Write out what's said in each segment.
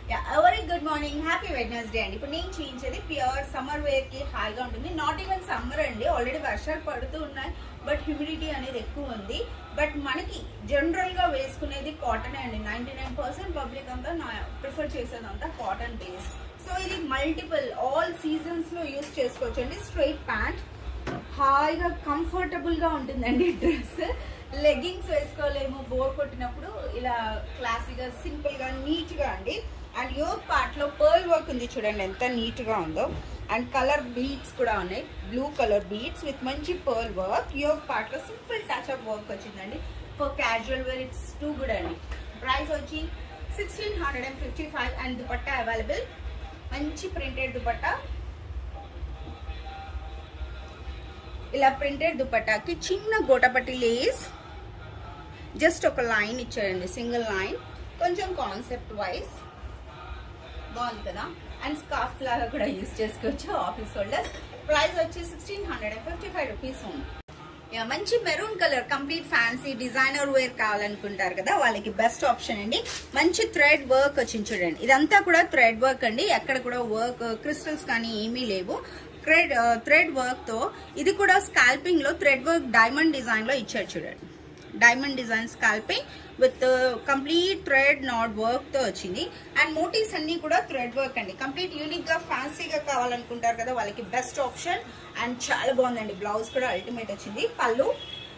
ఎవరి good morning happy Wednesday అండి ఇప్పుడు నేను చూపించేది ప్యూర్ సమ్మర్ వేర్ కి హాయిగా ఉంటుంది నాట్ ఈవెన్ సమ్మర్ అండి ఆల్రెడీ వర్షాలు పడుతూ ఉన్నాయి బట్ హ్యూమిడిటీ అనేది ఎక్కువ ఉంది బట్ మనకి జనరల్ గా వేసుకునేది కాటన్ అండి నైన్టీ నైన్ పర్సెంట్ పబ్లిక్ అంతా నా ప్రిఫర్ చేసేదంతా కాటన్ బేస్ సో ఇది మల్టిపుల్ ఆల్ సీజన్స్ లో యూస్ చేసుకోవచ్చు అండి స్ట్రైట్ ప్యాంట్ హాయిగా కంఫర్టబుల్ గా ఉంటుందండి డ్రెస్ లెగ్గింగ్స్ వేసుకోలేము బోర్ కొట్టినప్పుడు ఇలా క్లాసీగా సింపుల్ గా నీట్ గా అండి అండ్ యోగ్ పార్ట్ లో పర్ల్ వర్క్ ఉంది చూడండి ఎంత నీట్ గా ఉందో అండ్ కలర్ బీట్స్ కూడా ఉన్నాయి బ్లూ కలర్ బీట్స్ విత్ మంచి పర్ల్ వర్క్ యోగ్ పార్ట్ లో సింపుల్ టచ్ అప్ వర్క్ వచ్చిందండి for casual wear it's too good అండి ప్రైస్ వచ్చి sixteen hundred and fifty five and dupatta available మంచి ప్రింటెడ్ దుపట్టా ఇలా ప్రింటెడ్ దుపట్టాకి చిన్న గోటపట్టి లేస్ జస్ట్ ఒక లైన్ ఇచ్చారండి సింగిల్ లైన్ కొంచెం కాన్సెప్ట్ వైజ్ బాగుంది కదా అండ్ స్కార్ఫ్ లాగా కూడా యూస్ చేసుకోవచ్చు ఆఫీస్ హోల్డర్స్ ప్రైస్ వచ్చి sixteen hundred and fifty five rupees ఉంది మంచి maroon colour complete fancy designer wear కావాలనుకుంటారు కదా వాళ్ళకి బెస్ట్ ఆప్షన్ అండి మంచి థ్రెడ్ వర్క్ వచ్చింది చూడండి ఇదంతా కూడా థ్రెడ్ వర్క్ అండి ఎక్కడ కూడా వర్క్ క్రిస్టల్స్ కానీ ఏమీ లేవు థ్రెడ్ థ్రెడ్ వర్క్ తో ఇది కూడా స్కాల్పింగ్ లో థ్రెడ్ వర్క్ డైమండ్ డిజైన్ లో ఇచ్చారు చూడండి diamond design scalloping with complete thread knot work తో వచ్చింది అండ్ మోటీస్ అన్ని కూడా థ్రెడ్ వర్క్ అండి కంప్లీట్ యూనిక్ గా ఫ్యాన్సీగా కావాలనుకుంటారు కదా వాళ్ళకి బెస్ట్ ఆప్షన్ అండ్ చాలా బాగుందండి బ్లౌజ్ కూడా అల్టిమేట్ వచ్చింది పళ్ళు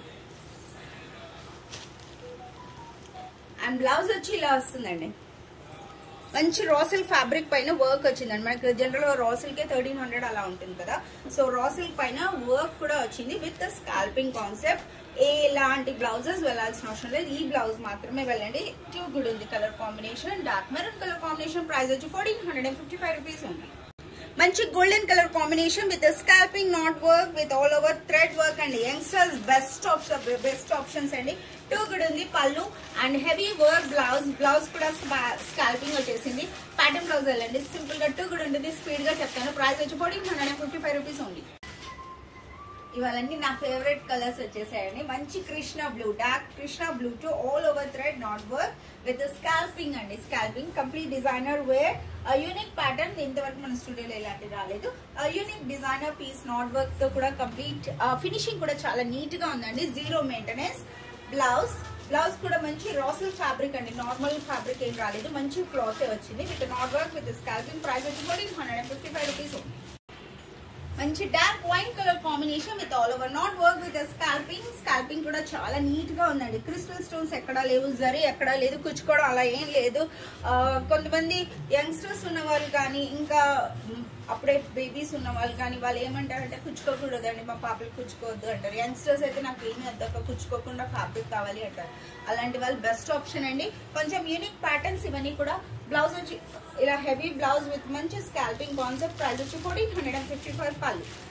అండ్ బ్లౌజ్ వచ్చి ఇలా వస్తుందండి మంచి రాసిల్ ఫ్యాబ్రిక్ పైన వర్క్ వచ్చిందండి మనకి జనరల్ గా రాసిల్ కే థర్టీన్ హండ్రెడ్ అలా ఉంటుంది కదా సో రాసిల్ పైన వర్క్ కూడా వచ్చింది విత్ స్కాల్పింగ్ కాన్సెప్ట్ ఎలాంటి బ్లౌజెస్ వెళ్ళాల్సిన అవసరం లేదు ఈ బ్లౌజ్ మాత్రమే వెళ్ళండి టూ గుడ్ ఉంది colour combination dark maroon colour combination price వచ్చి fourteen hundred and fifty five rupees ఉంది మంచి golden colour combination with scalloping knot work with all over thread work అండి youngsters best option best options అండి too good ఉంది పళ్ళు and heavy work blouse blouse కూడా scalloping వచ్చేసింది pattern blouse వెళ్ళండి simple గా టూ గుడ్ ఉంటుంది స్పీడ్ గా చెప్తాను ప్రైస్ వచ్చి fourteen hundred and fifty five rupees ఉంది ఇవాళన్నీ నా ఫేవరెట్ కలర్స్ వచ్చేసాయండి మంచి Krishna blue dark Krishna blue to all over thread knot work with scalloping అండి scalloping complete designer wear unique pattern ఇంతవరకు మన స్టూడియోలో ఇలాంటిది రాలేదు unique designer piece knot work తో కూడా కంప్లీట్ ఫినిషింగ్ కూడా చాలా నీట్ గా ఉందండి జీరో మెయింటెనెన్స్ బ్లౌజ్ బ్లౌజ్ కూడా మంచి రాసల్ ఫ్యాబ్రిక్ అండి నార్మల్ ఫ్యాబ్రిక్ ఏం రాలేదు మంచి క్లాత్ వచ్చింది with knot work with scalloping price వచ్చి fourteen hundred and fifty five rupees ఉంది మంచి dark wine colour combination with all over knot work with scalloping scalloping కూడా చాలా నీట్ గా ఉందండి క్రిస్టల్ స్టోన్స్ ఎక్కడా లేవు జరీ ఎక్కడా లేదు కుచ్చుకోవడం అలా ఏం లేదు కొంతమంది యంగ్స్టర్స్ ఉన్న వాళ్ళు కానీ ఇంకా అప్పుడే బేబీస్ ఉన్న వాళ్ళు కానీ వాళ్ళు ఏమంటారంటే కుచ్చుకోకూడదండి మా పాపలు కుచ్చుకోవద్దు అంటారు యంగ్స్టర్స్ అయితే నాకు ఏమీ వద్దక కుచ్చుకోకుండా ఫ్యాబ్రిక్ కావాలి అంటారు అలాంటి వాళ్ళు బెస్ట్ ఆప్షన్ అండి కొంచెం యూనిక్ ప్యాటర్న్స్ ఇవన్నీ కూడా బ్లౌజ్ వచ్చి ఇలా హెవీ బ్లౌజ్ విత్ మంచి స్కాల్పింగ్ కాన్సెప్ట్ ప్రైస్ వచ్చి fourteen hundred and fifty five పళ్ళు